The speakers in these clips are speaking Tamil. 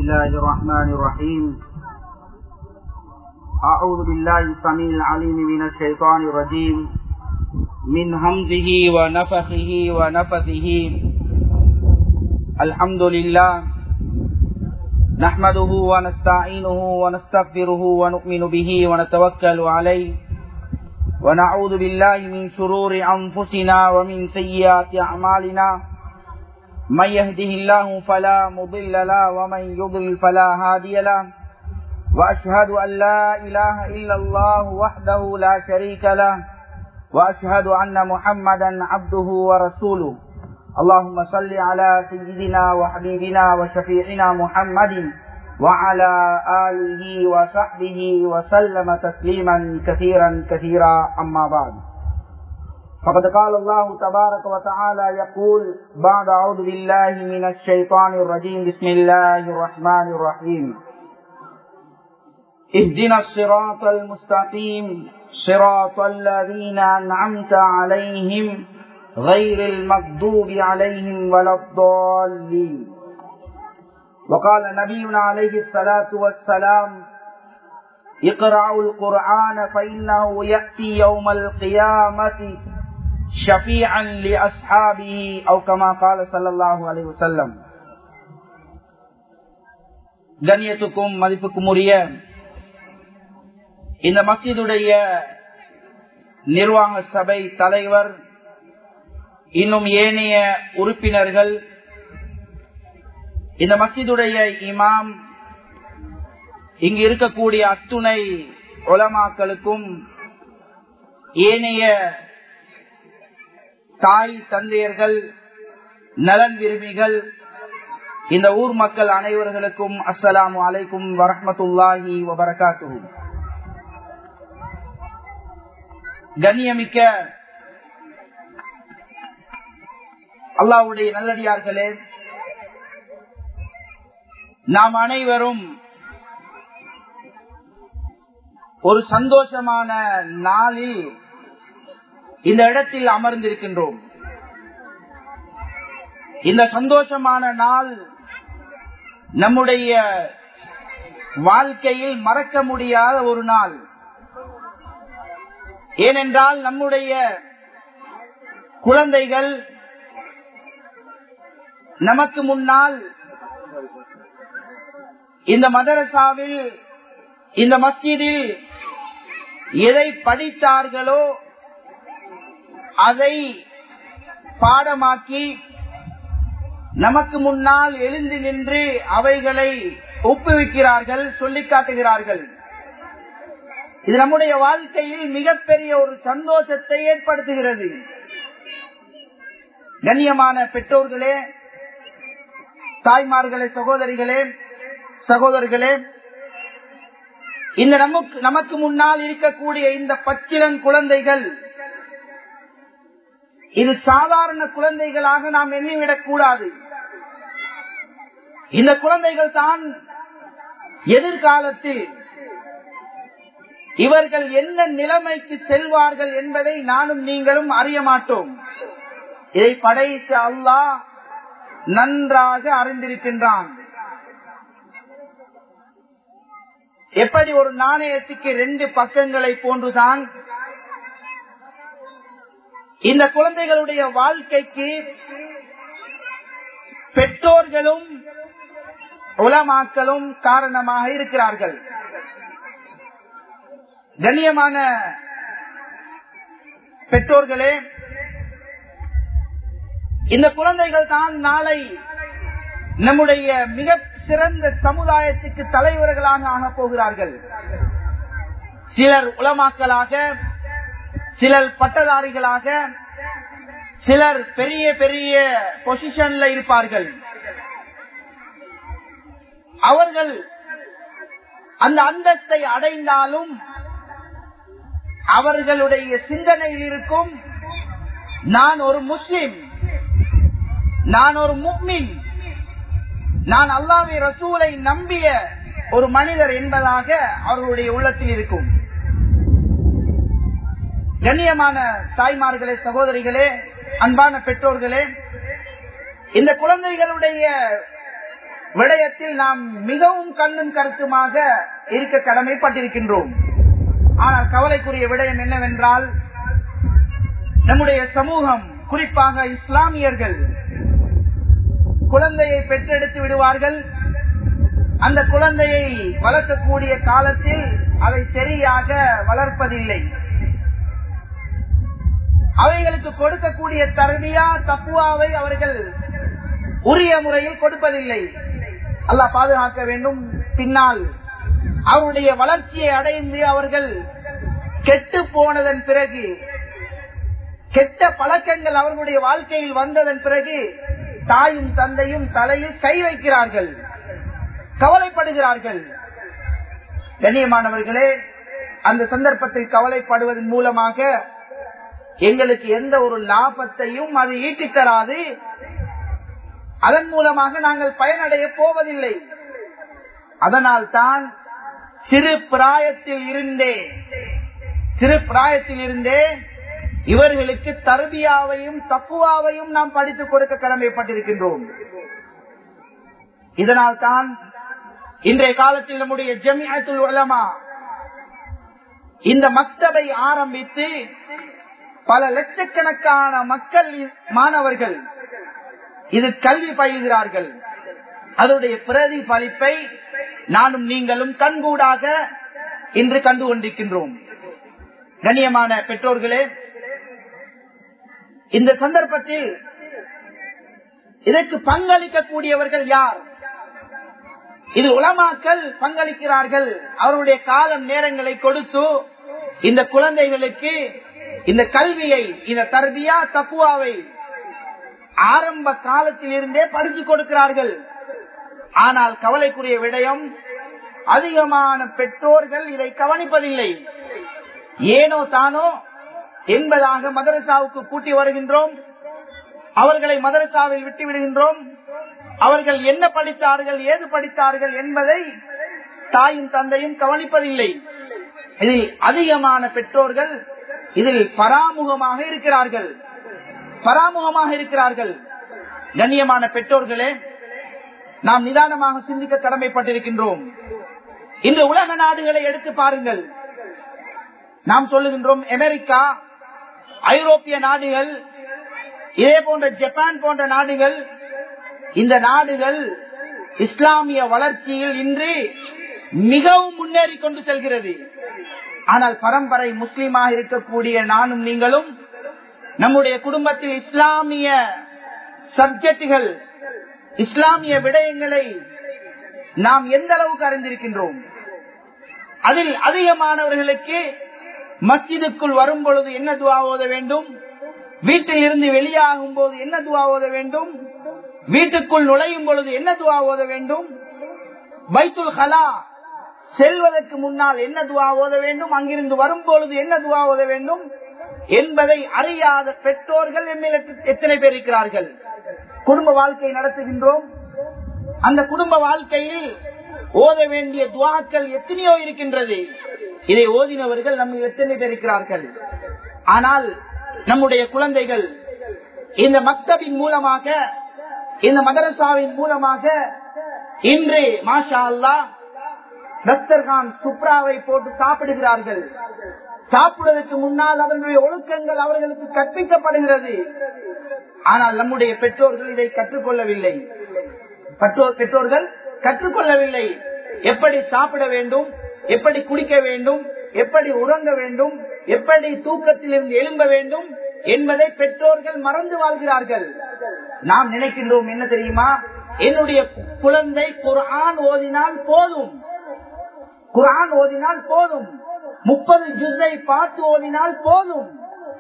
الله الرحمن الرحيم أعوذ بالله السميع العليم من الشيطان الرجيم من همزه ونفخه ونفثه الحمد لله نحمده ونستعينه ونستغفره ونؤمن به ونتوكل عليه ونعوذ بالله من شرور أنفسنا ومن سيئات أعمالنا من يهده الله فلا مضل له ومن يضلل فلا هادي له وأشهد أن لا إله إلا الله وحده لا شريك له وأشهد أن محمدا عبده ورسوله اللهم صل على سيدنا وحبيبنا وشفيعنا محمد وعلى آله وصحبه وسلم تسليما كثيرا كثيرا أما بعد فقد قال الله تبارك وتعالى يقول بعد أعوذ بالله من الشيطان الرجيم بسم الله الرحمن الرحيم اهدنا الصراط المستقيم صراط الذين أنعمت عليهم غير المغضوب عليهم ولا الضالين وقال نبينا عليه الصلاة والسلام اقرأوا القرآن فإنه يأتي يوم القيامة شفيعا لأصحابه أو كما قال صلى الله عليه وسلم கண்ணியத்துக்கும் மதிப்புக்கும் உரிய இந்த மஸ்ஜிதுடைய நிர்வாக சபை தலைவர் இன்னும் ஏனைய உறுப்பினர்கள் இந்த மஸ்ஜிதுடைய இமாம் இங்கு இருக்கக்கூடிய அத்துணை உலமாக்களுக்கும் ஏனைய தாய் தந்தையர்கள் நலன் விரும்பிகள் இந்த ஊர் மக்கள் அனைவர்களுக்கும் அஸ்ஸலாமு அலைக்கும் வரமத்துல்லாஹி வபரகாத்து கண்ணியமிக்க அல்லாவுடைய நல்லடியார்களே நாம் அனைவரும் ஒரு சந்தோஷமான நாளில் இந்த இடத்தில் அமர்ந்திருக்கின்றோம் இந்த சந்தோஷமான நாள் நம்முடைய வாழ்க்கையில் மறக்க முடியாத ஒரு நாள் ஏனென்றால் நம்முடைய குழந்தைகள் நமக்கு முன்னால் இந்த மதரசாவில் இந்த மஸ்ஜிதில் எதை படித்தார்களோ அதை பாடமாக்கி நமக்கு முன்னால் எழுந்து நின்று அவைகளை ஒப்புவிக்கிறார்கள் சொல்லிக் காட்டுகிறார்கள் இது நம்முடைய வாழ்க்கையில் மிகப்பெரிய ஒரு சந்தோஷத்தை ஏற்படுத்துகிறது கண்ணியமான பெற்றோர்களே தாய்மார்களே சகோதரிகளே சகோதரர்களே இந்த நமக்கு நமக்கு முன்னால் இருக்கக்கூடிய இந்த பச்சிலன் குழந்தைகள் இது சாதாரண குழந்தைகளாக நாம் எண்ணிவிடக் கூடாது இந்த குழந்தைகள் தான் எதிர்காலத்தில் இவர்கள் என்ன நிலைமைக்கு செல்வார்கள் என்பதை நானும் நீங்களும் அறிய மாட்டோம் இதை படைத்த அல்லாஹ் நன்றாக அறிந்திருக்கின்றான் எப்படி ஒரு நாணயத்துக்கு ரெண்டு பக்கங்களை போன்றுதான் இந்த குழந்தைகளுடைய வாழ்க்கைக்கு பெற்றோர்களும் உலமாக்களும் காரணமாக இருக்கிறார்கள் கண்ணியமான பெற்றோர்களே இந்த குழந்தைகள் தான் நாளை நம்முடைய மிக சிறந்த சமுதாயத்துக்கு தலைவர்களாக ஆக போகிறார்கள் சிலர் உலமாக்களாக சிலர் பட்டதாரிகளாக சிலர் பெரிய பெரிய பொசிஷன்ல இருப்பார்கள் அவர்கள் அந்த அந்தஸ்தை அடைந்தாலும் அவர்களுடைய சிந்தனையில் இருக்கும் நான் ஒரு முஸ்லிம் நான் ஒரு முக்மின் நான் அல்லாவி ரசூலை நம்பிய ஒரு மனிதர் என்பதாக அவர்களுடைய உள்ளத்தில் இருக்கும் கண்ணியமான தாய்மார்களே சகோதரிகளே அன்பான பெற்றோர்களே இந்த குழந்தைகளுடைய விடயத்தில் நாம் மிகவும் கண்ணும் கருத்துமாக இருக்க கடமைப்பட்டிருக்கின்றோம் ஆனால் கவலைக்குரிய விடயம் என்னவென்றால் நம்முடைய சமூகம் குறிப்பாக இஸ்லாமியர்கள் குழந்தையை பெற்றெடுத்து விடுவார்கள் அந்த குழந்தையை வளர்க்கக்கூடிய காலத்தில் அதை சரியாக வளர்ப்பதில்லை அவைகளுக்கு கொடுக்கக்கூடிய தருவியா தப்புவாவை அவர்கள் உரிய முறையில் கொடுப்பதில்லை அல்லாஹ் பாதுகாக்க வேண்டும் பின்னால் அவருடைய வளர்ச்சியை அடைந்து அவர்கள் கெட்டு போனதன் பிறகு கெட்ட பழக்கங்கள் அவர்களுடைய வாழ்க்கையில் வந்ததன் பிறகு தாயும் தந்தையும் தலையில் கை வைக்கிறார்கள் கவலைப்படுகிறார்கள் கண்ணியமானவர்களே அந்த சந்தர்ப்பத்தில் கவலைப்படுவதன் மூலமாக எங்களுக்கு எந்த ஒரு லாபத்தையும் அது ஈட்டித் தராது அதன் மூலமாக நாங்கள் பயனடைய போவதில்லை அதனால் தான் சிறு பிராயத்தில் இருந்தே சிறு பிராயத்தில் இருந்தே இவர்களுக்கு தர்பியாவையும் தப்புவாவையும் நாம் படித்துக் கொடுக்க கடமைப்பட்டிருக்கின்றோம் இதனால் தான் இன்றைய காலத்தில் நம்முடைய ஜமியத்துல் உலமா இந்த மக்தபை ஆரம்பித்து பல லட்சக்கணக்கான மக்கள் மாணவர்கள் இது கல்வி பயில்கிறார்கள் அதனுடைய பிரதிபலிப்பை நானும் நீங்களும் கண்கூடாக இன்று கண்டு கொண்டிருக்கின்றோம் கண்ணியமான பெற்றோர்களே இந்த சந்தர்ப்பத்தில் இதற்கு பங்களிக்கக்கூடியவர்கள் யார் இது உலமாக்கள் பங்களிக்கிறார்கள் அவருடைய காலம் நேரங்களை கொடுத்து இந்த குழந்தைகளுக்கு இந்த கல்வியை இந்த தர்பியா தப்புவாவை ஆரம்ப காலத்தில் இருந்தே படித்து கொடுக்கிறார்கள் ஆனால் கவலைக்குரிய விடயம் அதிகமான பெற்றோர்கள் இதை கவனிப்பதில்லை ஏனோ தானோ என்பதாக மதரசாவுக்கு கூட்டி வருகின்றோம் அவர்களை மதரசாவில் விட்டு விடுகின்றோம் அவர்கள் என்ன படித்தார்கள் ஏது படித்தார்கள் என்பதை தாயும் தந்தையும் கவனிப்பதில்லை இதில் அதிகமான பெற்றோர்கள் இதில் பராமுகமாக இருக்கிறார்கள் பராமுகமாக இருக்கிறார்கள் கண்ணியமான பெற்றோர்களே நாம் நிதானமாக சிந்திக்க கடமைப்பட்டிருக்கின்றோம் இந்த உலக நாடுகளை எடுத்து பாருங்கள் நாம் சொல்லுகின்றோம் அமெரிக்கா ஐரோப்பிய நாடுகள் இதே போன்ற ஜப்பான் போன்ற நாடுகள் இந்த நாடுகள் இஸ்லாமிய வளர்ச்சியில் இன்று மிகவும் முன்னேறி கொண்டு செல்கிறது ஆனால் பரம்பரை முஸ்லீமாக இருக்கக்கூடிய நானும் நீங்களும் நம்முடைய குடும்பத்தில் இஸ்லாமிய சப்ஜெக்டுகள் இஸ்லாமிய விடயங்களை நாம் எந்த அளவுக்கு அறிந்திருக்கின்றோம் அதில் அதிகமானவர்களுக்கு மஸ்ஜிதுக்குள் வரும் பொழுது என்ன துவா ஓத வேண்டும் வீட்டில் இருந்து வெளியாகும் போது என்ன துவா ஓத வேண்டும் வீட்டுக்குள் நுழையும் பொழுது என்ன துவா ஓத வேண்டும் பைத்துல் ஹலா செல்வதற்கு முன்னால் என்ன துவா ஓத வேண்டும் அங்கிருந்து வரும் பொழுது என்ன துவா ஓத வேண்டும் என்பதை அறியாத பெற்றோர்கள் எம்மில் எத்தனை பேர் இருக்கிறார்கள் குடும்ப வாழ்க்கை நடத்துகின்றோம் அந்த குடும்ப வாழ்க்கையில் ஓத வேண்டிய துவாக்கள் எத்தனையோ இருக்கின்றது இதை ஓதினவர்கள் நம்ம எத்தனை பேர் இருக்கிறார்கள் ஆனால் நம்முடைய குழந்தைகள் இந்த மக்தபின் மூலமாக இந்த மதரசாவின் மூலமாக இன்று மாஷா அல்லா தஸ்தர்கான் சுப்ராவை போட்டு சாப்பிடுகிறார்கள் சாப்பிடுவதற்கு முன்னால் அவர்களுடைய ஒழுக்கங்கள் அவர்களுக்கு கற்பிக்கப்படுகிறது ஆனால் நம்முடைய பெற்றோர்கள் இதை கற்றுக்கொள்ளவில்லை பெற்றோர்கள் கற்றுக்கொள்ளவில்லை எப்படி சாப்பிட வேண்டும் எப்படி குடிக்க வேண்டும் எப்படி உறங்க வேண்டும் எப்படி தூக்கத்தில் இருந்து எழும்ப வேண்டும் என்பதை பெற்றோர்கள் மறந்து வாழ்கிறார்கள் நாம் நினைக்கின்றோம் என்ன தெரியுமா என்னுடைய குழந்தை குரான் ஓதினால் போதும் குரான் ஓதினால் போதும் முப்பது ஜுஸை பார்த்து ஓதினால் போதும்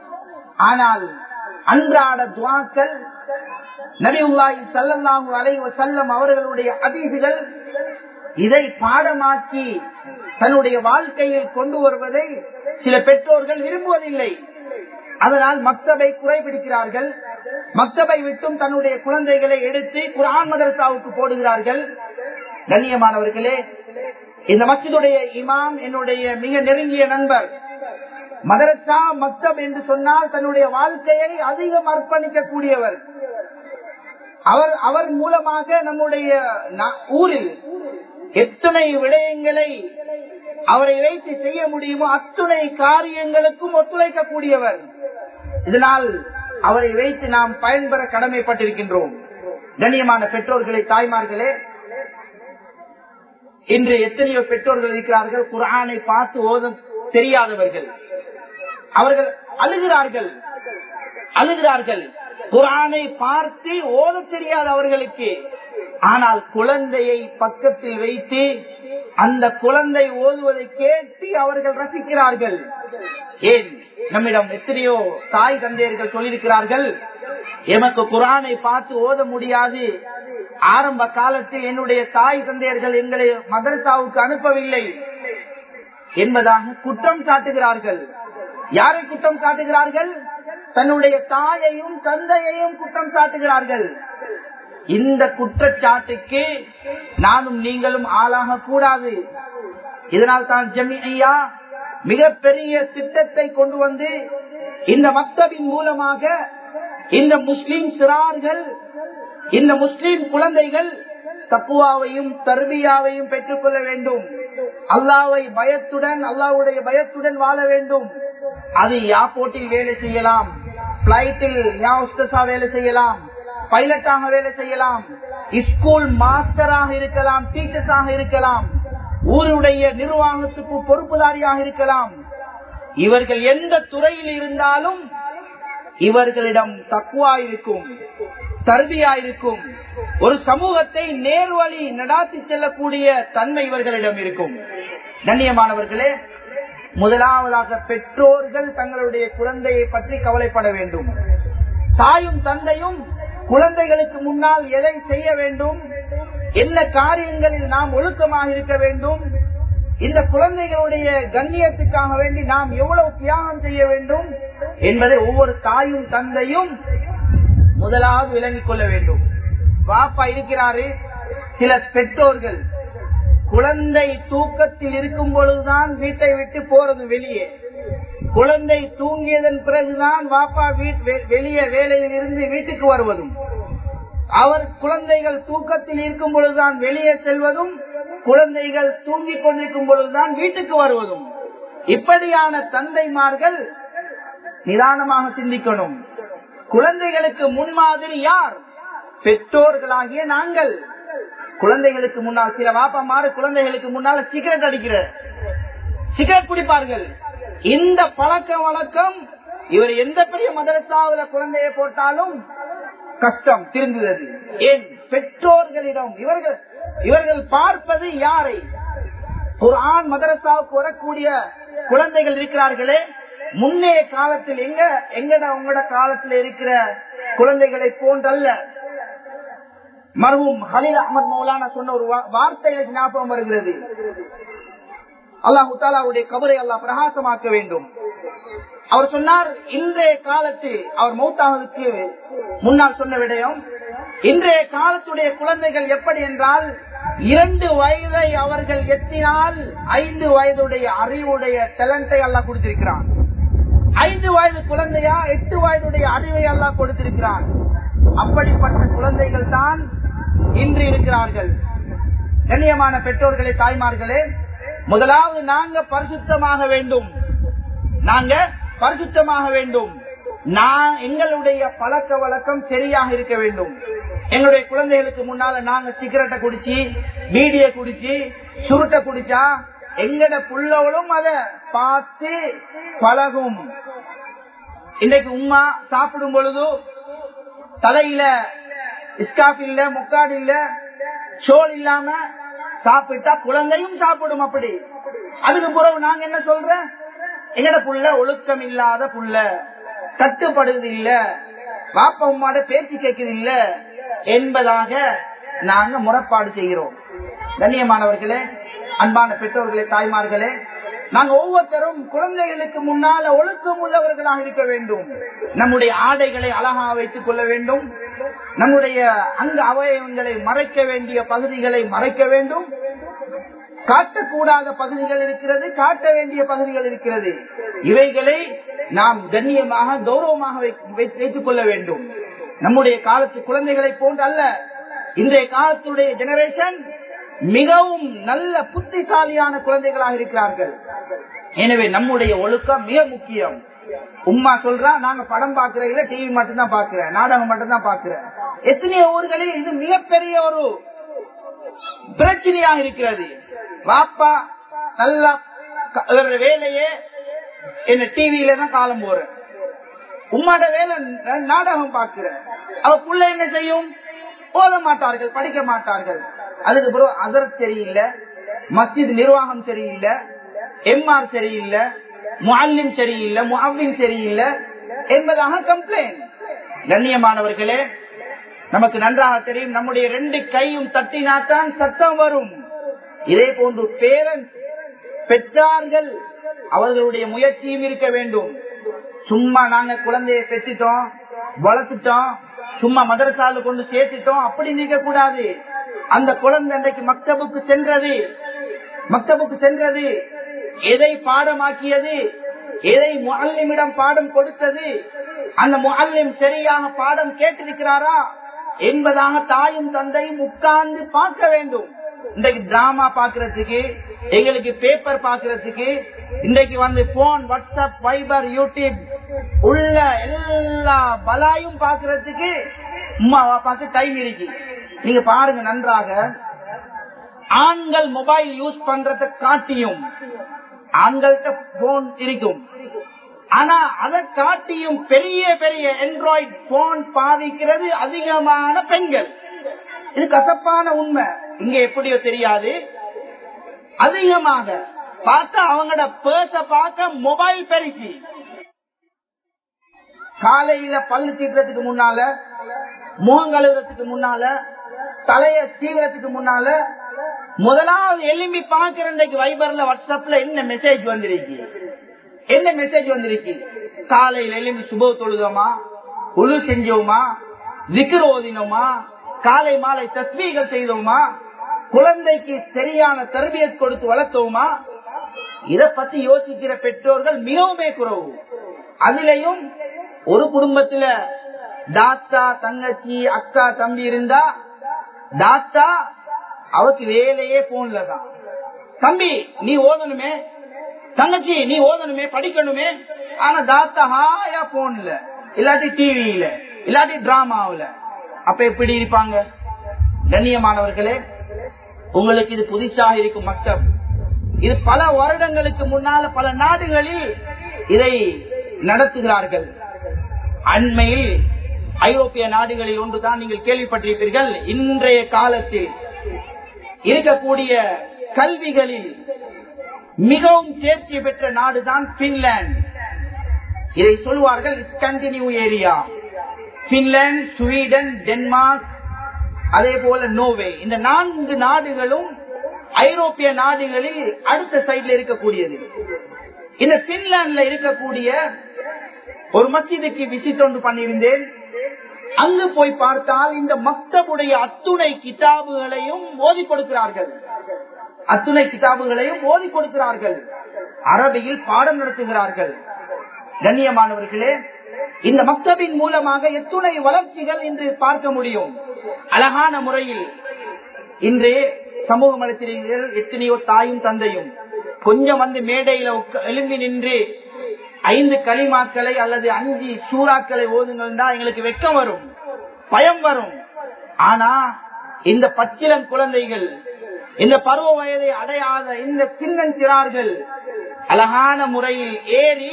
ஆனால் அன்றாட துவாக்கள் நபிவுல்லாஹி சல்லல்லாஹு அலைஹி வஸல்லம் அவர்களுடைய அதிதிகள் இதை பாடமாக்கி தன்னுடைய வாழ்க்கையில் கொண்டு வருவதை சில பெற்றோர்கள் விரும்புவதில்லை அதனால் மக்தபை குறைபிடிக்கிறார்கள் மக்தபை விட்டும் தன்னுடைய குழந்தைகளை எடுத்து குரான் மதரசாவுக்கு போடுகிறார்கள் கண்ணியமானவர்களே இந்த மஸ்ஜிதுடைய இமாம் என்னுடைய மிக நெருங்கிய நண்பர் மதரசா மக்தப் என்று சொன்னால் தன்னுடைய வாழ்க்கையை அதிகம் அர்ப்பணிக்க கூடியவர் அவர் அவர் மூலமாக நம்முடைய நா- ஊரில் எத்தனை விடயங்களை அவரை வைத்து செய்ய முடியுமோ அத்துணை காரியங்களுக்கும் ஒத்துழைக்கக்கூடியவர் இதனால் அவரை வைத்து நாம் பயன்பெற கடமைப்பட்டிருக்கின்றோம் கண்ணியமான பெற்றோர்களை தாய்மார்களே இன்று எத்தனையோ பெற்றோர்கள் இருக்கிறார்கள் குர்ஆனை பார்த்து ஓத தெரியாதவர்கள் அவர்கள் அழுகிறார்கள் அழுகிறார்கள் குர்ஆனை பார்த்து ஓத தெரியாத அவர்களுக்கு ஆனால் குழந்தையை பக்கத்தில் வைத்து அந்த குழந்தை ஓதுவதை கேட்டு அவர்கள் ரசிக்கிறார்கள் ஏன் நம்மிடம் எத்தனையோ தாய் தந்தையர்கள் சொல்லியிருக்கிறார்கள் எமக்கு குரானை பார்த்து ஓத முடியாது ஆரம்ப காலத்தில் என்னுடைய தாய் தந்தையர்கள் எங்களை மதரசாவுக்கு அனுப்பவில்லை என்பதாக குற்றம் சாட்டுகிறார்கள் யாரை குற்றம் சாட்டுகிறார்கள் தன்னுடைய தாயையும் தந்தையையும் குற்றம் சாட்டுகிறார்கள் இந்த குற்றச்சாட்டுக்கு நானும் நீங்களும் ஆளாக கூடாது இதனால் தான் ஜமி ஐயா மிகப்பெரிய திட்டத்தை கொண்டு வந்து இந்த மக்தபின் மூலமாக இந்த முஸ்லிம் சிறார்கள் இந்த முஸ்லிம் குழந்தைகள் தப்புவாவையும் தர்பியாவையும் பெற்றுக்கொள்ள வேண்டும் அல்லாவை பயத்துடன் அல்லாவுடைய பயத்துடன் வாழ வேண்டும் அது ஏர்போர்ட்டில் வேலை செய்யலாம் பிளைட்டில் வேலை செய்யலாம் பைலட்டாக வேலை செய்யலாம் ஸ்கூல் மாஸ்டராக இருக்கலாம் டீச்சர்ஸாக இருக்கலாம் ஊருடைய நிர்வாகத்துக்கு பொறுப்புதாரியாக இருக்கலாம் இவர்கள் எந்த துறையில் இருந்தாலும் இவர்களிடம் தக்குவா இருக்கும் தருவியா இருக்கும் ஒரு சமூகத்தை நேர்வழி நடாத்தி செல்லக்கூடிய தன்மை இவர்களிடம் இருக்கும் கண்ணியமானவர்களே முதலாவதாக பெற்றோர்கள் தங்களுடைய குழந்தையை பற்றி கவலைப்பட வேண்டும் தாயும் தந்தையும் குழந்தைகளுக்கு முன்னால் எதை செய்ய வேண்டும் என்ன காரியங்களில் நாம் ஒழுக்கமாக இருக்க வேண்டும் இந்த குழந்தைகளுடைய கண்ணியத்துக்காக வேண்டி நாம் எவ்வளவு தியாகம் செய்ய வேண்டும் என்பதை ஒவ்வொரு தாயும் தந்தையும் முதலாவது விளங்கிக் கொள்ள வேண்டும் பாப்பா இருக்கிறாரு சில பெற்றோர்கள் குழந்தை தூக்கத்தில் இருக்கும் பொழுதுதான் வீட்டை விட்டு போறது வெளியே குழந்தை தூங்கியதன் பிறகுதான் வாப்பா வெளியே வேலையில் இருந்து வீட்டுக்கு வருவதும் அவர் குழந்தைகள் தூக்கத்தில் இருக்கும் பொழுதுதான் வெளியே செல்வதும் குழந்தைகள் தூங்கிக் கொண்டிருக்கும் பொழுதுதான் வீட்டுக்கு வருவதும் இப்படியான தந்தைமார்கள் நிதானமாக சிந்திக்கணும் குழந்தைகளுக்கு முன்மாதிரி யார் பெற்றோர்களாகிய நாங்கள் குழந்தைகளுக்கு முன்னால் சில வாப்பமாறு குழந்தைகளுக்கு முன்னால சிகரெட் அடிக்கிற சிகரெட் குடிப்பார்கள் இந்த பழக்க வழக்கம் இவர் எந்த பெரிய மதரசாவில குழந்தையை போட்டாலும் கஷ்டம் திருந்துவது ஏன் பெற்றோர்களிடம் இவர்கள் இவர்கள் பார்ப்பது யாரை ஒரு ஆண் மதரசாவுக்கு வரக்கூடிய குழந்தைகள் இருக்கிறார்களே முன்னைய காலத்தில் எங்க எங்கட உங்களோட காலத்தில் இருக்கிற குழந்தைகளை போன்றல்ல மருவும் ஹலீல் அகமது மௌலானா சொன்ன ஒரு வார்த்தை எனக்கு ஞாபகம் வருகிறது அல்லாஹு தாலாவுடைய கபரை அல்லாஹ் பிரகாசமாக்க வேண்டும் அவர் சொன்னார் இன்றைய காலத்தில் அவர் மௌத்தாவதுக்கு முன்னால் சொன்ன விடயம் இன்றைய காலத்துடைய குழந்தைகள் எப்படி என்றால் இரண்டு வயதை அவர்கள் எத்தினால் ஐந்து வயதுடைய அறிவுடைய டேலண்டை எல்லாம் கொடுத்திருக்கிறான் ஐந்து வயது குழந்தையா எட்டு வயதுடைய அறிவை எல்லாம் கொடுத்திருக்கிறான் அப்படிப்பட்ட குழந்தைகள் தான் இன்று இருக்கிறார்கள் கண்ணியமான பெற்றோர்களே தாய்மார்களே முதலாவது நாங்க பரிசுத்தமாக வேண்டும் நாங்க பரிசுத்தமாக வேண்டும் நான் எங்களுடைய பழக்க வழக்கம் சரியாக இருக்க வேண்டும் எங்களுடைய குழந்தைகளுக்கு முன்னால நாங்க சிகரெட்டை குடிச்சு பீடிய குடிச்சு சுருட்டை குடிச்சா எங்கட புள்ளவளும் அத பார்த்து பழகும் இன்னைக்கு உமா சாப்பிடும் பொழுது தலையில இஸ்காப் இல்ல முக்காடு இல்ல சோல் இல்லாம சாப்பிட்டா குழந்தையும் சாப்பிடும் அப்படி அதுக்கு பிறகு நாங்க என்ன சொல்ற எங்கட புள்ள ஒழுக்கம் இல்லாத புள்ள கட்டுப்படுது இல்ல வாப்ப உமாட பேச்சு கேட்குது இல்ல என்பதாக நாங்க முறைப்பாடு செய்கிறோம் கண்ணியமானவர்களே அன்பான பெற்றோர்களே தாய்மார்களே நாங்க ஒவ்வொருத்தரும் குழந்தைகளுக்கு முன்னால ஒழுக்கம் உள்ளவர்களாக இருக்க வேண்டும் நம்முடைய ஆடைகளை அழகாக வைத்துக் கொள்ள வேண்டும் நம்முடைய அங்க அவயவங்களை மறைக்க வேண்டிய பகுதிகளை மறைக்க வேண்டும் காட்டக்கூடாத பகுதிகள் இருக்கிறது காட்ட வேண்டிய பகுதிகள் இருக்கிறது இவைகளை நாம் கண்ணியமாக கௌரவமாக வைத்துக் கொள்ள வேண்டும் நம்முடைய காலத்து குழந்தைகளை போன்று அல்ல இன்றைய காலத்துடைய ஜெனரேஷன் மிகவும் நல்ல புத்திசாலியான குழந்தைகளாக இருக்கிறார்கள் எனவே நம்முடைய ஒழுக்கம் மிக முக்கியம் உம்மா சொல்றா நாங்க படம் பாக்குறோம் இல்ல டிவி மட்டும் தான் பாக்குறேன் நாடகம் மட்டும் தான் பாக்குறேன் எத்தனையோ ஊர்களில் இது மிகப்பெரிய ஒரு பிரச்சனையாக இருக்கிறது வாப்பா நல்லா க- அவரோட வேலையே என்ன டிவியில தான் காலம் போறேன் உம்மாட வேலை ந- நாடகம் பாக்குற அவ புள்ள என்ன செய்யும் ஓத மாட்டார்கள் படிக்க மாட்டார்கள் அதுக்கு பிறகு அதர் சரியில்லை மஸ்ஜித் நிர்வாகம் சரியில்லை எம்ஆர் சரியில்லை முஅல்லிம் சரியில்லை முஅவ்வின் சரியில்லை என்பதாக கம்ப்ளைண்ட் கண்ணியமானவர்களே நமக்கு நன்றாக தெரியும் நம்முடைய ரெண்டு கையும் தட்டினாத்தான் சத்தம் வரும் இதே போன்று பேரண்ட்ஸ் பெற்றார்கள் அவர்களுடைய முயற்சியும் இருக்க வேண்டும் சும்மா நாங்க குழந்தையை பெற்றுட்டோம் வளர்த்துட்டோம் சும்மா மதரசால கொண்டு சேர்த்துட்டோம் அப்படி நிற்க கூடாது அந்த குழந்தை அன்றைக்கு மக்தபுக்கு சென்றது மக்தபுக்கு சென்றது எதை பாடமாக்கியது எதை முஅல்லிமிடம் பாடம் கொடுத்தது அந்த முஅல்லிம் சரியாக பாடம் கேட்டிருக்கிறாரா என்பதாக தாயும் தந்தையும் உட்கார்ந்து பார்க்க வேண்டும் இன்றைக்கு டிராமா பாக்குறதுக்கு எங்களுக்கு பேப்பர் பாக்குறதுக்கு இன்றைக்கு வந்து போன் வாட்ஸ்அப் வைபர் யூடியூப் உள்ள எல்லா பலாயும் பாக்குறதுக்கு அம்மா பாக்க டைம் இருக்கு நீங்க பாருங்க நன்றாக ஆண்கள் மொபைல் யூஸ் பண்றதை காட்டியும் ஆண்கள்கிட்ட போன் இருக்கும் ஆனா அதை காட்டியும் பெரிய பெரிய ஆண்ட்ராய்டு போன் பாவிக்கிறது அதிகமான பெண்கள் இது கசப்பான உண்மை இங்க எப்படியோ தெரியாது அதிகமாக பார்த்தா அவங்களோட பேச பார்க்க மொபைல் பெருசி காலையில பல்லு தீட்டுறதுக்கு முன்னால முகம் கழுவுறதுக்கு முன்னால தலைய சீவுறதுக்கு முன்னால முதலாவது எலும்பி பாக்குறதுக்கு வைபர்ல வாட்ஸ்அப்ல என்ன மெசேஜ் வந்திருக்கு என்ன மெசேஜ் வந்திருக்கு காலையில எலும்பி சுப தொழுதோமா உழு செஞ்சோமா விக்கிர ஓதினோமா காலை மாலை தஸ்மீகள் செய்தோமா குழந்தைக்கு சரியான தர்பியத் கொடுத்து வளர்த்தோமா இத பத்தி யோசிக்கிற பெற்றோர்கள் மிகவுமே குறவு அதிலையும் ஒரு குடும்பத்துல தாத்தா தங்கச்சி அக்கா தம்பி இருந்தா தாத்தா அவருக்கு வேலையே போன்ல தான் தம்பி நீ ஓதணுமே தங்கச்சி நீ ஓதணுமே படிக்கணுமே ஆனா தாத்தா ஹாயா போன்ல இல்லாட்டி டிவியில இல்லாட்டி டிராமாவில அப்ப எப்படி இருப்பாங்க கண்ணியமானவர்களே உங்களுக்கு இது புதுசாக இருக்கும் மக்தப் இது பல வருடங்களுக்கு முன்னால பல நாடுகளில் இதை நடத்துகிறார்கள் அண்மையில் ஐரோப்பிய நாடுகளில் ஒன்றுதான் நீங்கள் கேள்விப்பட்டிருப்பீர்கள் இன்றைய காலத்தில் இருக்கக்கூடிய கல்விகளில் மிகவும் தேர்ச்சி பெற்ற நாடுதான் பின்லாந்து இதை சொல்வார்கள் Scandinavia area Finland Sweden Denmark அதே போல நோவே இந்த நான்கு நாடுகளும் ஐரோப்பிய நாடுகளில் அடுத்த சைட்ல இருக்கக்கூடியது இந்த பின்லாந்துல இருக்கக்கூடிய ஒரு மஸ்ஜிதுக்கு விசிட் ஒன்று பண்ணியிருந்தேன் அங்கு போய் பார்த்தால் இந்த மக்தபுடைய அத்துணை கிதாபுகளையும் ஓதி கொடுக்கிறார்கள் அத்துணை கிதாபுகளையும் ஓதி கொடுக்கிறார்கள் அரபியில் பாடம் நடத்துகிறார்கள் கண்ணியமானவர்களே இந்த மக்தபின் மூலமாக எத்துணை வளர்ச்சிகள் இன்று பார்க்க முடியும் அழகான முறையில் இன்று சமூக மலத்திரிகள் எத்தனையோ தாயும் தந்தையும் கொஞ்சம் வந்து மேடையில உட்கா- எழும்பி நின்று ஐந்து களிமாக்களை அல்லது அஞ்சு சூறாக்களை ஓதுங்கள்னா எங்களுக்கு வெக்கம் வரும் பயம் வரும் ஆனா இந்த பச்சிலம் குழந்தைகள் இந்த பருவ வயதை அடையாத இந்த சின்னஞ்சிறார்கள் அழகான முறையில் ஏறி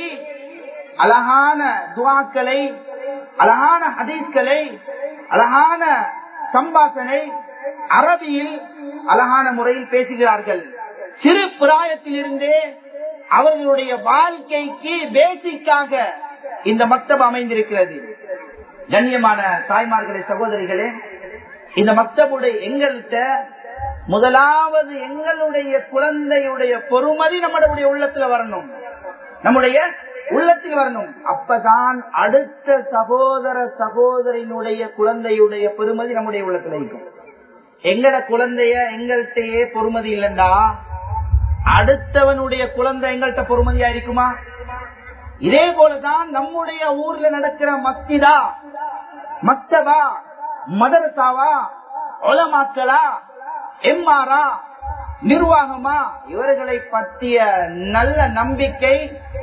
அழகான துவாக்களை அழகான ஹதீஸ்களை அழகான சம்பாசனை அரபியில் அழகான முறையில் பேசுகிறார்கள் சிறு பிராயத்திலிருந்தே அவர்களுடைய வாழ்க்கைக்கு பேசிக்காக இந்த மக்தப் அமைந்திருக்கிறது கண்ணியமான தாய்மார்களே சகோதரிகளே இந்த மக்தபுடைய எங்கள்கிட்ட முதலாவது எங்களுடைய குழந்தையுடைய பொறுமதி நம்முடைய உள்ளத்துல வரணும் நம்முடைய உள்ளத்தில் வரணும் அப்பதான் அடுத்த சகோதர சகோதரினுடைய குழந்தையுடைய பெருமதி நம்முடைய உள்ளத்துல இருக்கும் எங்கட குழந்தைய எங்கள்கிட்டயே பொறுமதி இல்லைண்டா அடுத்தவனுடைய குழந்தை எங்கள்கிட்ட பொறுமதியா இருக்குமா இதே போலதான் நம்முடைய ஊர்ல நடக்கிற மஸ்திதா மக்தபா மதரசாவா ஒலமாக்களா எம்ஆரா நிர்வாகமா இவர்களை பற்றிய நல்ல நம்பிக்கை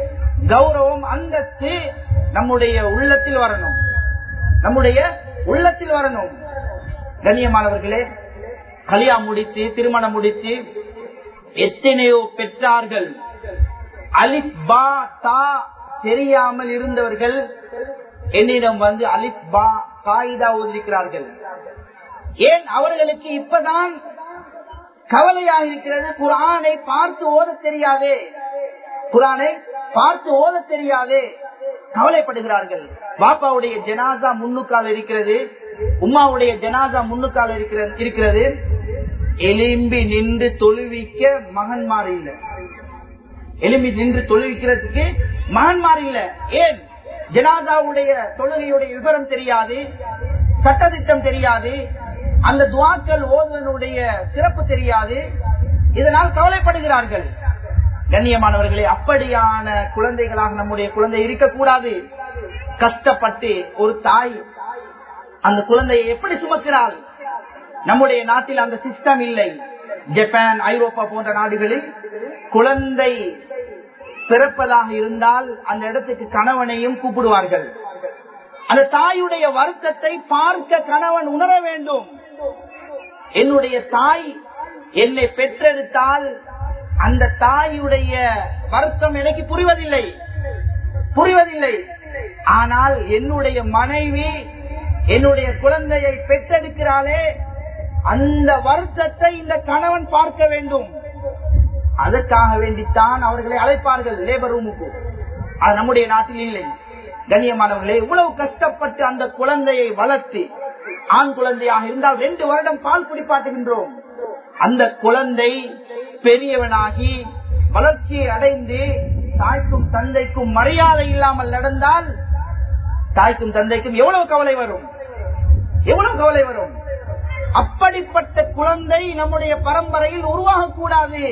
கௌரவம் அந்தஸ்து நம்முடைய உள்ளத்தில் வரணும் நம்முடைய உள்ளத்தில் வரணும் கண்ணியமானவர்களே கல்யா முடித்து திருமணம் முடித்து எத்தனையோ பெற்றார்கள் அலிப் பா தா தெரியாமல் இருந்தவர்கள் என்னிடம் வந்து அலிப் பா காயிதா ஓதிருக்கிறார்கள் ஏன் அவர்களுக்கு இப்பதான் கவலையாக இருக்கிறது குரானை பார்த்து ஓத தெரியாதே குரானை பார்த்து ஓத தெரியாதே கவலைப்படுகிறார்கள் பாப்பாவுடைய ஜனாசா முன்னுக்கால் இருக்கிறது உமாவுடைய ஜனாசா முன்னுக்கால் இருக்கிறது எலும்பி நின்று தொழுவிக்க மகன்மார் இல்லை எலும்பி நின்று தொழுவிக்கிறதுக்கு மகன்மார் இல்ல ஏன் ஜனாதாவுடைய தொழுகையுடைய விவரம் தெரியாது சட்டத்திட்டம் தெரியாது அந்த துவாக்கள் ஓதுவனுடைய சிறப்பு தெரியாது இதனால் கவலைப்படுகிறார்கள் கண்ணியமானவர்களே அப்படியான குழந்தைகளாக நம்முடைய குழந்தை இருக்கக்கூடாது கஷ்டப்பட்டு ஒரு தாய் அந்த குழந்தையை எப்படி சுமக்கிறாள் நம்முடைய நாட்டில் அந்த சிஸ்டம் இல்லை ஜப்பான் ஐரோப்பா போன்ற நாடுகளில் குழந்தை பிறப்பதாக இருந்தால் அந்த இடத்துக்கு கணவனையும் கூப்பிடுவார்கள் அந்த தாயுடைய வருத்தத்தை பார்க்க கணவன் உணர வேண்டும் என்னுடைய தாய் என்னை பெற்றெடுத்தால் அந்த தாயுடைய வருத்தம் எனக்கு புரிவதில்லை புரிவதில்லை ஆனால் என்னுடைய மனைவி என்னுடைய குழந்தையை பெற்றெடுக்கிறாளே அந்த வருத்தத்தை இந்த கணவன் பார்க்க வேண்டும் அதற்காக வேண்டித்தான் அவர்களை அழைப்பார்கள் லேபர் ரூமுக்கு அது நம்முடைய நாட்டில் இல்லை கண்ணியமானவர்களே இவ்வளவு கஷ்டப்பட்டு அந்த குழந்தையை வளர்த்து ஆண் குழந்தையாக இருந்தால் ரெண்டு வருடம் பால் குடிப்பாட்டுகின்றோம் அந்த குழந்தை பெரியவனாகி வளர்ச்சியை அடைந்து தாய்க்கும் தந்தைக்கும் மரியாதை இல்லாமல் நடந்தால் தாய்க்கும் தந்தைக்கும் எவ்வளவு கவலை வரும் எவ்வளவு கவலை வரும் அப்படிப்பட்ட குழந்தை நம்முடைய பரம்பரையில் உருவாகக்கூடாது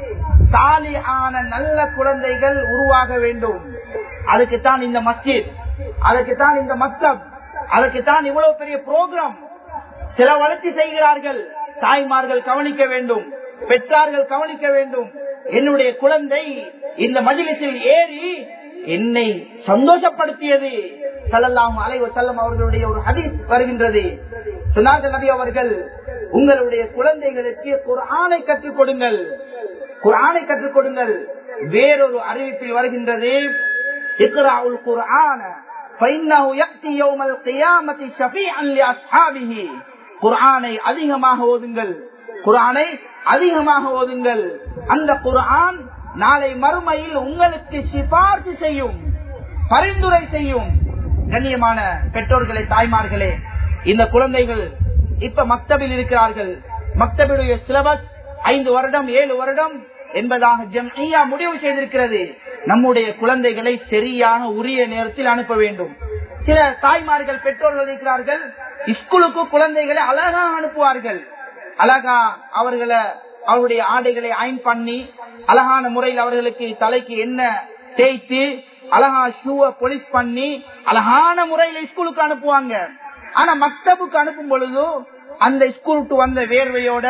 சாலி ஆன நல்ல குழந்தைகள் உருவாக வேண்டும் அதுக்குத்தான் இந்த மஸ்ஜித் அதுக்குத்தான் இந்த மக்தப் அதுக்குத்தான் இவ்வளவு பெரிய புரோகிராம் சில வளர்ச்சி செய்கிறார்கள் தாய்மார்கள் கவனிக்க வேண்டும் பெற்றார்கள் கவனிக்க வேண்டும் என்னுடைய குழந்தை இந்த மஜிலிசில் ஏறி என்னை சந்தோஷப்படுத்தியது சல்லல்லாம் அலைவ செல்லம் அவர்களுடைய ஒரு ஹதீஸ் வருகின்றது சொன்னார்கள் நபி அவர்கள் உங்களுடைய குழந்தைகளுக்கு குரானை கற்றுக் கொடுங்கள் குரானை கற்றுக் கொடுங்கள் வேறொரு அறிவிப்பில் வருகின்றது இக்ராவுல் குர்ஆன فإنه يأتي يوم القيامة شفيعا لأصحابه குர்ஆனை அதிகமாக ஓதுங்கள் குர்ஆனை அதிகமாக ஓதுங்கள் அந்த குர்ஆன் நாளை மறுமையில் உங்களுக்கு சிபார்த்து செய்யும் பரிந்துரை செய்யும் கண்ணியமான பெற்றோர்களே தாய்மார்களே இந்த குழந்தைகள் இப்ப மக்தபில் இருக்கிறார்கள் மக்தபிலுடைய சிலபஸ் ஐந்து வருடம் ஏழு வருடம் என்பதாக ஜம்ஐயா முடிவு செய்திருக்கிறது நம்முடைய குழந்தைகளை சரியான உரிய நேரத்தில் அனுப்ப வேண்டும் சில தாய்மார்கள் பெற்றோர்கள் இருக்கிறார்கள் ஸ்கூலுக்கு குழந்தைகளை அழகா அனுப்புவார்கள் அழகா அவர்களை அவருடைய ஆடைகளை அயன் பண்ணி அழகான முறையில் அவர்களுக்கு தலைக்கு என்ன தேய்த்து அழகா ஷூவை பொலிஸ் பண்ணி அழகான முறையில ஸ்கூலுக்கு அனுப்புவாங்க ஆனா மக்தபுக்கு அனுப்பும் பொழுது அந்த ஸ்கூலுக்கு வந்த வேர்வையோட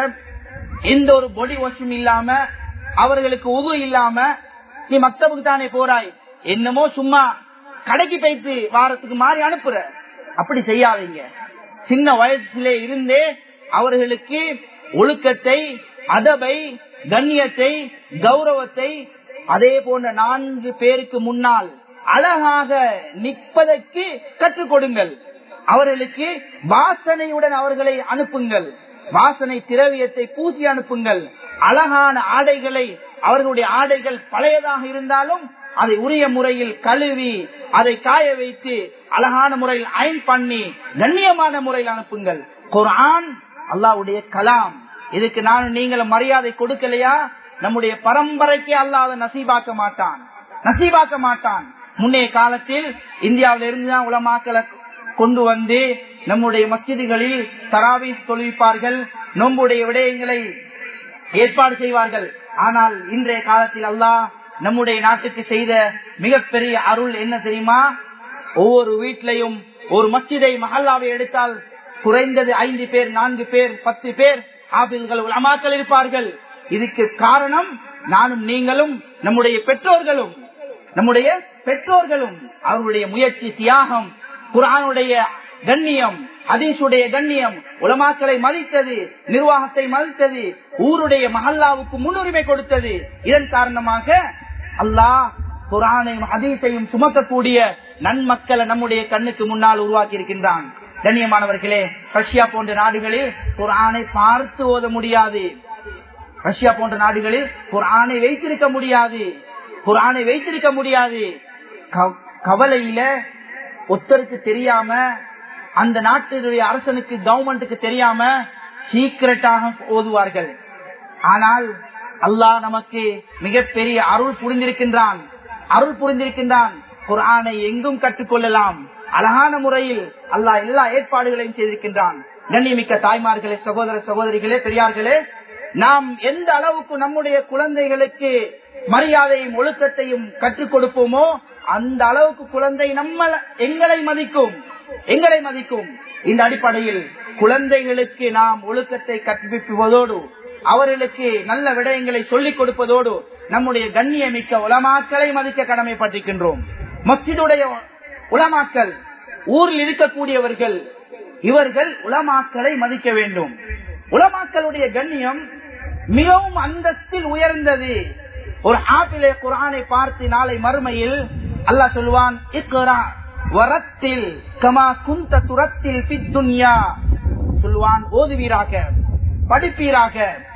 எந்த ஒரு பொடி வாஷும் இல்லாம அவர்களுக்கு உது இல்லாம நீ மக்தபுக்கு தானே போறாய் என்னமோ சும்மா கடைக்கு பைத்து வாரத்துக்கு மாறி அனுப்புற அப்படி செய்யாதீங்க சின்ன வயசுல இருந்தே அவர்களுக்கு ஒழுக்கத்தை அதபை கண்ணியத்தை கௌரவத்தை அதே போன்ற நான்கு பேருக்கு முன்னால் அழகாக நிற்பதற்கு கற்றுக் கொடுங்கள் அவர்களுக்கு வாசனையுடன் அவர்களை அனுப்புங்கள் வாசனை திரவியத்தை பூசி அனுப்புங்கள் அழகான ஆடைகளை அவர்களுடைய ஆடைகள் பழையதாக இருந்தாலும் அதை உரிய முறையில் கழுவி அதை காய வைத்து அழகான முறையில் அயன் பண்ணி கண்ணியமான முறையில் அனுப்புங்கள் குரான் அல்லாவுடைய கலாம் இதுக்கு நான் நீங்கள் மரியாதை கொடுக்கலையா நம்முடைய பரம்பரைக்கே அல்லாத நசீபாக்க மாட்டான் நசீபாக்க மாட்டான் முன்னைய காலத்தில் இந்தியாவில இருந்துதான் உலமாக்களை கொண்டு வந்து நம்முடைய மஸ்ஜிதுகளில் தராவி தொழுவிப்பார்கள் நோம்புடைய விடயங்களை ஏற்பாடு செய்வார்கள் ஆனால் இன்றைய காலத்தில் அல்லாஹ் நம்முடைய நாட்டுக்கு செய்த மிகப்பெரிய அருள் என்ன தெரியுமா ஒவ்வொரு வீட்டிலையும் ஒரு மஸ்ஜிதை மஹல்லாவை எடுத்தால் குறைந்தது ஐந்து பேர் நான்கு பேர் பத்து பேர் ஆபில்கள் உலமாக்கள் இருப்பார்கள் இதுக்கு காரணம் நானும் நீங்களும் நம்முடைய பெற்றோர்களும் நம்முடைய பெற்றோர்களும் அவர்களுடைய முயற்சி தியாகம் குரானுடைய கண்ணியம் அதீசுடைய கண்ணியம் உலமாக்களை மதித்தது நிர்வாகத்தை மதித்தது ஊருடைய மஹல்லாவுக்கு முன்னுரிமை கொடுத்தது இதன் காரணமாக அல்லாஹ் குரானையும் அதீசையும் சுமக்கக்கூடிய நன்மக்களை நம்முடைய கண்ணுக்கு முன்னால் உருவாக்கி இருக்கின்றான் கண்ணியமானவர்களே ரஷ்யா போன்ற நாடுகளில் குரானை பார்த்து ஓத முடியாது ரஷ்யா போன்ற நாடுகளில் குரானை வைத்திருக்க முடியாது குரானை வைத்திருக்க முடியாது கவலையில ஒத்தருக்கு தெரியாம அந்த நாட்டினுடைய அரசனுக்கு கவர்மெண்ட்டுக்கு தெரியாம சீக்கிரட்டாக ஓதுவார்கள் ஆனால் அல்லாஹ் நமக்கு மிகப்பெரிய அருள் புரிந்திருக்கின்றான் அருள் புரிந்திருக்கின்றான் குரானை எங்கும் கற்றுக்கொள்ளலாம் அழகான முறையில் அல்லாஹ் எல்லா ஏற்பாடுகளையும் செய்திருக்கின்றான் கண்ணியமிக்க தாய்மார்களே சகோதர சகோதரிகளே பெரியார்களே நாம் எந்த அளவுக்கு நம்முடைய குழந்தைகளுக்கு மரியாதையும் ஒழுக்கத்தையும் கற்றுக் கொடுப்போமோ அந்த அளவுக்கு குழந்தை நம்ம எங்களை மதிக்கும் எங்களை மதிக்கும் இந்த அடிப்படையில் குழந்தைகளுக்கு நாம் ஒழுக்கத்தை கற்பிப்பதோடு அவர்களுக்கு நல்ல விடயங்களை சொல்லிக் கொடுப்பதோடு நம்முடைய கண்ணியமிக்க உலமாக்களை மதிக்க கடமைப்பட்டிருக்கின்றோம் மஸ்ஜிதுடைய உலமாக்கல் ஊரில் இருக்கக்கூடியவர்கள் இவர்கள் உலமாக்களை மதிக்க வேண்டும் உலமாக்களுடைய கண்ணியம் மிகவும் அந்தஸ்தில் உயர்ந்தது ஒரு ஆப்பிளே குரானை பார்த்து நாளை மறுமையில் அல்லாஹ் சொல்லுவான் இக்கரா வரத்தில் கமா குந்த துரத்தில் பித்துன்யா சொல்லுவான் ஓதுவீராக படிப்பீராக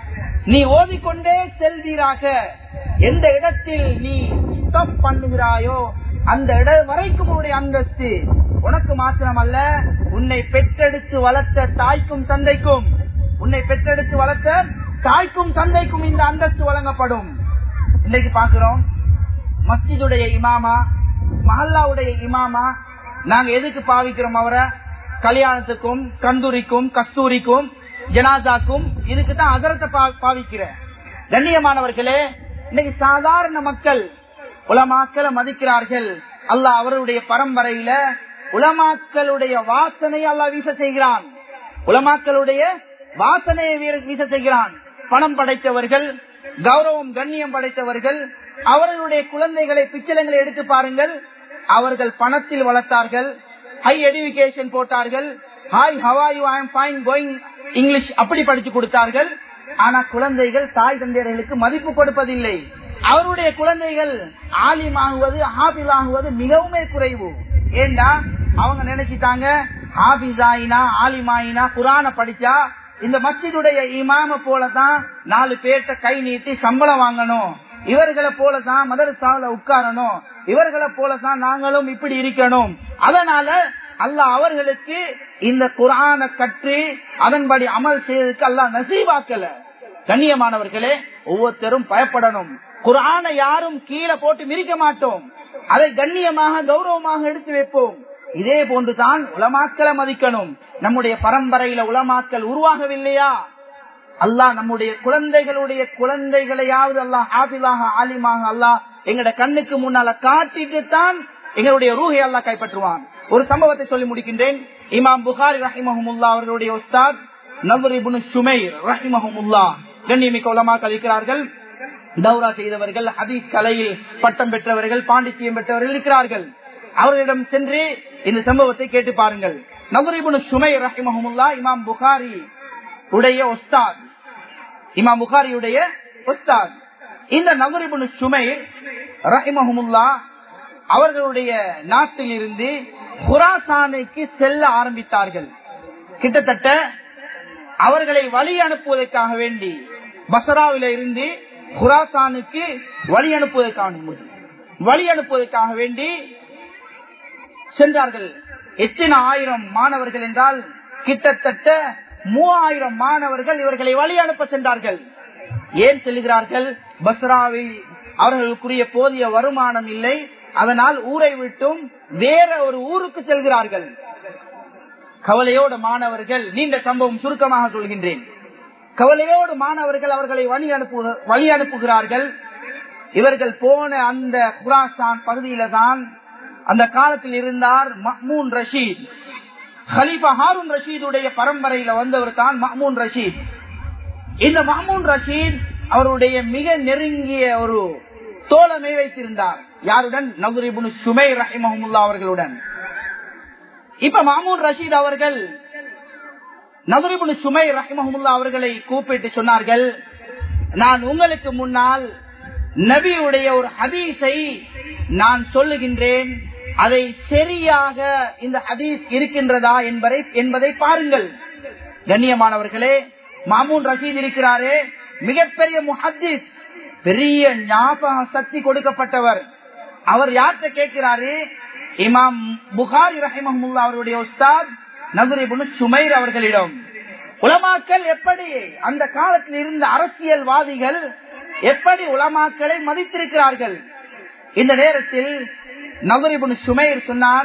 நீ ஓதிக்கொண்டே செல்வீராக எந்த இடத்தில் நீ ஸ்டாப் பண்ணுகிறாயோ அந்த இடம் வரைக்கும் உன்னுடைய அந்தஸ்து உனக்கு மாத்திரமல்ல உன்னை பெற்றெடுத்து வளர்த்த தாய்க்கும் தந்தைக்கும் உன்னை பெற்றெடுத்து வளர்த்த தாய்க்கும் தந்தைக்கும் இந்த அந்தஸ்து வழங்கப்படும் இன்னைக்கு பாக்குறோம் மஸ்ஜிதுடைய இமாமா மஹல்லாவுடைய இமாமா நாங்க எதுக்கு பாவிக்கிறோம் அவரை கல்யாணத்துக்கும் கந்தூரிக்கும் கஸ்தூரிக்கும் ஜனாதாக்கும் இதுக்கு தான் அதரத்தை பாவிக்கிற கண்ணியமானவர்களே இன்னைக்கு சாதாரண மக்கள் உலமாக்களை மதிக்கிறார்கள் அல்லாஹ் அவருடைய பரம்பரையில உலமாக்களுடைய வாசனையை அல்லா வீச செய்கிறான் உலமாக்களுடைய வாசனையை வீச செய்கிறான் பணம் படைத்தவர்கள் கௌரவம் கண்ணியம் படைத்தவர்கள் அவர்களுடைய குழந்தைகளை பிச்சலங்களை எடுத்து பாருங்கள் அவர்கள் பணத்தில் வளர்த்தார்கள் ஹை எடுகேஷன் போட்டார்கள் hi how are you I am fine going English அப்படி படிச்சு கொடுத்தார்கள் ஆனா குழந்தைகள் தாய் தந்தையர்களுக்கு மதிப்பு கொடுப்பதில்லை அவருடைய குழந்தைகள் ஆலிமாகுவது ஹாபிஸ் ஆகுவது மிகவும் குறைவு ஏண்டா அவங்க நினைச்சிட்டாங்க ஹாபிஸ் ஆயினா ஆலிமாயினா குரான படிச்சா இந்த மஸ்ஜிதுடைய இமாம போலதான் நாலு பேர்த்த கை நீட்டி சம்பளம் வாங்கணும் இவர்களை போலதான் மதரசாவில உட்காரணும் இவர்களை போலதான் நாங்களும் இப்படி இருக்கணும் அதனால அல்ல அவர்களுக்கு இந்த குரான கற்று அதன்படி அமல் செய்வதற்கு அல்ல நசீவாக்கல கண்ணியமானவர்களே ஒவ்வொருத்தரும் பயப்படணும் குரானை யாரும் கீழே போட்டு மிரிக்க மாட்டோம் அதை கண்ணியமாக கௌரவமாக எடுத்து வைப்போம் இதே போன்றுதான் உலமாக்களை மதிக்கணும் நம்முடைய பரம்பரையில உலமாக்கல் உருவாகவில்லையா அல்லாஹ் நம்முடைய குழந்தைகளுடைய குழந்தைகளையாவது அல்லாஹ் ஆபிலாக ஆலிமாக அல்லாஹ் எங்கட கண்ணுக்கு முன்னால காட்டிட்டு தான் எங்களுடைய ரூஹை அல்லாஹ் கைப்பற்றுவான் ஒரு சம்பவத்தை சொல்லி முடிக்கின்றேன் இமாம் புகாரி ரஹிமஹமுல்லா அவர்களுடைய உஸ்தாத் நவரிபுன் சுமை ரஹிமஹமுல்லா கண்ணியமிக்க உலமாக்கள் இருக்கிறார்கள் தௌரா செய்தவர்கள் ஹதீஸ் கலையில் பட்டம் பெற்றவர்கள் பாண்டித்யம் பெற்றவர்கள் இருக்கிறார்கள் அவர்களிடம் சென்று இந்த சம்பவத்தை கேட்டு பாருங்கள் நவரிபுன் சுமை ரஹிமஹமுல்லா இமாம் புகாரி உடைய ஒஸ்தாத் இமாம் புகாரியுடைய ஒஸ்தாத் இந்த நவரிபுன் சுமை ரஹிமஹமுல்லா அவர்களுடைய நாட்டில் இருந்து குராசானுக்கு செல்ல ஆரம்பித்தார்கள் கிட்டத்தட்ட அவர்களை வழி அனுப்புவதற்காக வேண்டி பசராவில இருந்து குராசானுக்கு வழி அனுப்புவதற்காக வழி அனுப்புவதற்காக வேண்டி சென்றார்கள் எத்தனை ஆயிரம் மாணவர்கள் என்றால் கிட்டத்தட்ட மூவாயிரம் மாணவர்கள் இவர்களை வழி அனுப்ப சென்றார்கள் ஏன் செல்கிறார்கள் பஸ்ராவில் அவர்களுக்குரிய போதிய வருமானம் இல்லை அதனால் ஊரை விட்டும் வேற ஒரு ஊருக்கு செல்கிறார்கள் கவலையோடு மாணவர்கள் நீண்ட சம்பவம் சுருக்கமாக சொல்கின்றேன் கவலையோடு மாணவர்கள் அவர்களை வழி அனுப்பு வழி அனுப்புகிறார்கள் இவர்கள் போன அந்த குராசான் பகுதியில தான் அந்த காலத்தில் இருந்தார் மஹ்மூன் ரஷீத் ஹலீஃபா ஹாரூன் ரஷீதுடைய பரம்பரையில வந்தவர் தான் மஹ்மூன் ரஷீத் இந்த மஹ்மூன் ரஷீத் அவருடைய மிக நெருங்கிய ஒரு தோழமை வைத்திருந்தார் யாருடன் நவரிபுன் சுமை ரஹிமஹமுல்லா அவர்களுடன் இப்ப மாமூன் ரஷீத் அவர்கள் நவரிபுன் சுமை ரஹிமஹமுல்லா அவர்களை கூப்பிட்டு சொன்னார்கள் நான் உங்களுக்கு முன்னால் நபியுடைய ஒரு ஹதீஸை நான் சொல்லுகின்றேன் அதை சரியாக இந்த ஹதீஸ் இருக்கின்றதா என்பதை என்பதை பாருங்கள் கண்ணியமானவர்களே மாமூன் ரஷீத் இருக்கிறாரே மிகப்பெரிய முஹத்திஸ் பெரிய ஞாபக சக்தி கொடுக்கப்பட்டவர் அவர் யார்கிட்ட கேட்கிறாரு இமாம் புகாரி ரஹிமஹமுல்லா அவருடைய உஸ்தாத் நகுரிபுன் சுமைர் அவர்களிடம் உலமாக்கள் எப்படி அந்த காலத்தில் இருந்த அரசியல்வாதிகள் எப்படி உலமாக்களை மதித்திருக்கிறார்கள் இந்த நேரத்தில் நகுரிபுன் சுமைர் சொன்னார்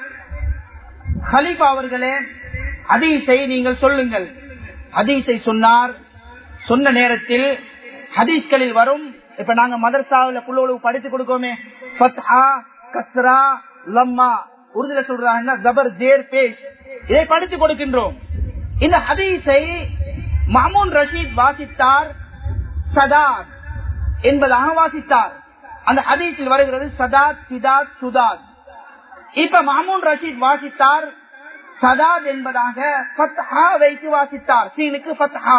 ஹலீஃபா அவர்களே ஹதீஸை நீங்கள் சொல்லுங்கள் ஹதீஸை சொன்னார் சொன்ன நேரத்தில் ஹதீஸ்களில் வரும் இப்ப நாங்க மதர்சாவில புள்ளோடு படித்து கொடுக்கோமே ஃபத்ஹா கஸ்ரா லம்மா உறுதியில சொல்றாங்க ஜபர் ஜேர் பேஷ் இதை படித்து கொடுக்கின்றோம் இந்த ஹதீஸை மாமூன் ரஷீத் வாசித்தார் சதாத் என்பதாக வாசித்தார் அந்த ஹதீஸில் வருகிறது சதாத் சிதாத் சுதாத் இப்ப மாமூன் ரஷீத் வாசித்தார் சதாத் என்பதாக ஃபத்ஹா வைத்து வாசித்தார் சீனுக்கு ஃபத்ஹா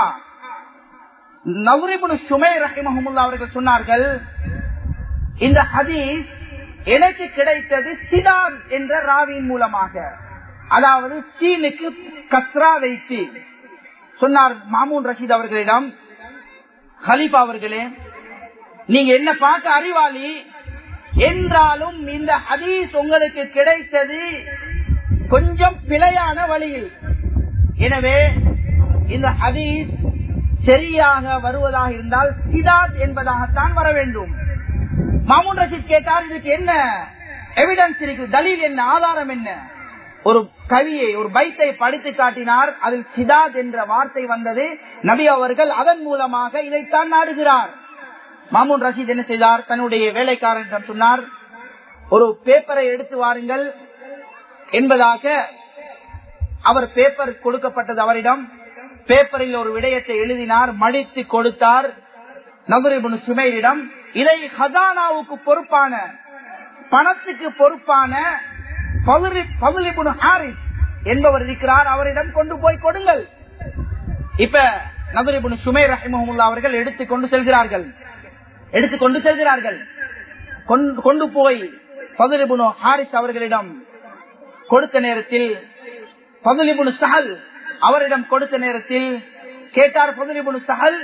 நவரிபுன் சுமை ரஹிமஹமுல்லா அவர்கள் சொன்னார்கள் இந்த ஹதீஸ் எனக்கு கிடைத்தது சிதாத் என்ற ராவியின் மூலமாக அதாவது சீனுக்கு கஸ்ரா வைத்து சொன்னார் மாமூன் ரஷீத் அவர்களிடம் ஹலீஃபா அவர்களே நீங்க என்ன பார்க்க அறிவாளி என்றாலும் இந்த ஹதீஸ் உங்களுக்கு கிடைத்தது கொஞ்சம் பிழையான வழியில் எனவே இந்த ஹதீஸ் சரியாக வருவதாக இருந்தால் சிதாத் என்பதாகத்தான் வர வேண்டும் மாமூன் ரஷீத் கேட்டார் இதுக்கு என்ன எவிடன்ஸ் இருக்கு தலீல் என்ன ஆதாரம் என்ன ஒரு கவியை ஒரு பைத்தை படித்து காட்டினார் அதில் சிதாத் என்ற வார்த்தை வந்தது நபி அவர்கள் அதன் மூலமாக இதைத்தான் நாடுகிறார் மாமூன் ரஷீத் என்ன செய்தார் தன்னுடைய வேலைக்காரனிடம் சொன்னார் ஒரு பேப்பரை எடுத்து வாருங்கள் என்பதாக அவர் பேப்பர் கொடுக்கப்பட்டது அவரிடம் பேப்பரில் ஒரு விடயத்தை எழுதினார் மடித்து கொடுத்தார் நபரிபுன் சுமைரிடம் இதை ஹசானாவுக்கு பொறுப்பான பணத்துக்கு பொறுப்பான ஹாரிஸ் என்பவர் இருக்கிறார் அவரிடம் கொண்டு போய் கொடுங்கள் இப்ப நபரிபுன் சுமை ரஹிமஹமுல்லா அவர்கள் எடுத்துக் கொண்டு செல்கிறார்கள் எடுத்துக் கொண்டு செல்கிறார்கள் கொண்டு போய் பதுலிபுனு ஹாரிஸ் அவர்களிடம் கொடுத்த நேரத்தில் பதுலிபுனு சஹல் அவரிடம் கொடுத்த நேரத்தில் கேட்டார் பதுலிபுனு சஹல்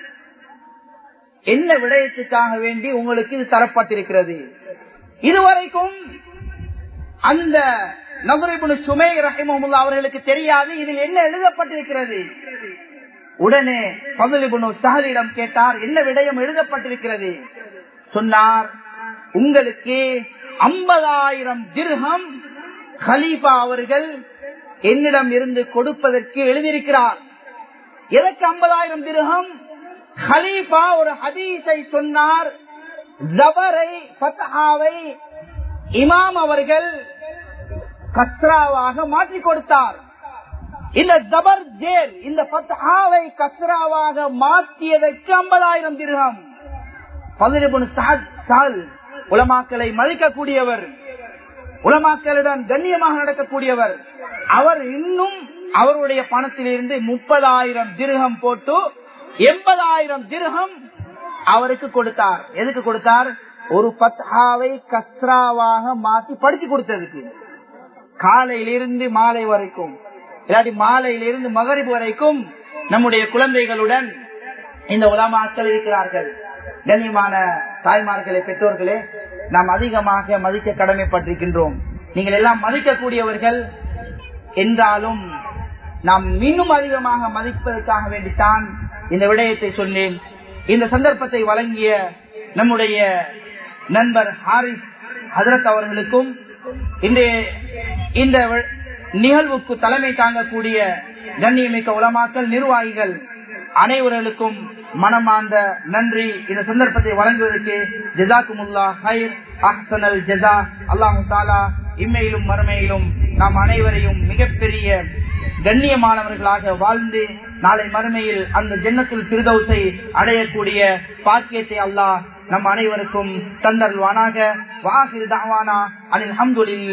என்ன விடயத்துக்காக வேண்டி உங்களுக்கு இது தரப்பட்டிருக்கிறது இதுவரைக்கும் அந்த நபரிபுனு சுமை ரஹிமமுல்லா அவர்களுக்கு தெரியாது இதில் என்ன எழுதப்பட்டிருக்கிறது உடனே பதுலிபுனு சஹலிடம் கேட்டார் என்ன விடயம் எழுதப்பட்டிருக்கிறது சொன்னார் உங்களுக்கு ஐம்பதாயிரம் திர்ஹம் ஹலீஃபா அவர்கள் என்னிடம் இருந்து கொடுப்பதற்கு எழுதியிருக்கிறார் எதற்கு ஐம்பதாயிரம் திர்ஹம் ஹலீஃபா ஒரு ஹதீஸை சொன்னார் ஜபரை ஃபத்ஹாவை இமாம் அவர்கள் கஸ்ராவாக மாற்றி கொடுத்தார் இந்த ஜபர் ஜேர் இந்த பத்ஹாவை கஸ்ராவாக மாற்றியதற்கு ஐம்பதாயிரம் திரகம் பதினெபுன் சால் உலமாக்களை மதிக்கக்கூடியவர் உலமாக்களிடம் கண்ணியமாக நடக்கக்கூடியவர் அவர் இன்னும் அவருடைய பணத்திலிருந்து முப்பதாயிரம் திருகம் போட்டு எண்பதாயிரம் திருகம் அவருக்கு கொடுத்தார் எதுக்கு கொடுத்தார் ஒரு பத்ஹாவை கஸ்ராவாக மாற்றி படிச்சு கொடுத்ததுக்கு காலையிலிருந்து மாலை வரைக்கும் இல்லாட்டி மாலையிலிருந்து மகரிப் வரைக்கும் நம்முடைய குழந்தைகளுடன் இந்த உலமாக்கள் இருக்கிறார்கள் கண்ணியமான தாய்மார்களே பெற்றோர்களே நாம் அதிகமாக மதிக்க கடமைப்பட்டிருக்கின்றோம் நீங்கள் எல்லாம் மதிக்கக்கூடியவர்கள் என்றாலும் நாம் இன்னும் அதிகமாக மதிப்பதற்காக வேண்டித்தான் இந்த விடயத்தை சொன்னேன் இந்த சந்தர்ப்பத்தை வழங்கிய நம்முடைய நண்பர் ஹாரிஸ் ஹசரத் அவர்களுக்கும் இன்றைய இந்த நிகழ்வுக்கு தலைமை தாங்கக்கூடிய கண்ணியமிக்க உலமாக்கல் நிர்வாகிகள் அனைவர்களுக்கும் மனமார்ந்த நன்றி இந்த சந்தர்ப்பத்தை வழங்குவதற்கு ஜெசாக்குமுல்லா ஹைர் அஹ்சனல் ஜெசா அல்லாஹு தாலா இம்மையிலும் மறுமையிலும் நாம் அனைவரையும் மிகப்பெரிய கண்ணியமானவர்களாக வாழ்ந்து நாளை மறுமையில் அந்த ஜென்னத்துல் பிரதௌசை அடையக்கூடிய பாக்கியத்தை அல்லாஹ் நம் அனைவருக்கும் தந்தருவானாக வாஹிர் தாவானா அனில் அஹமதுல்லா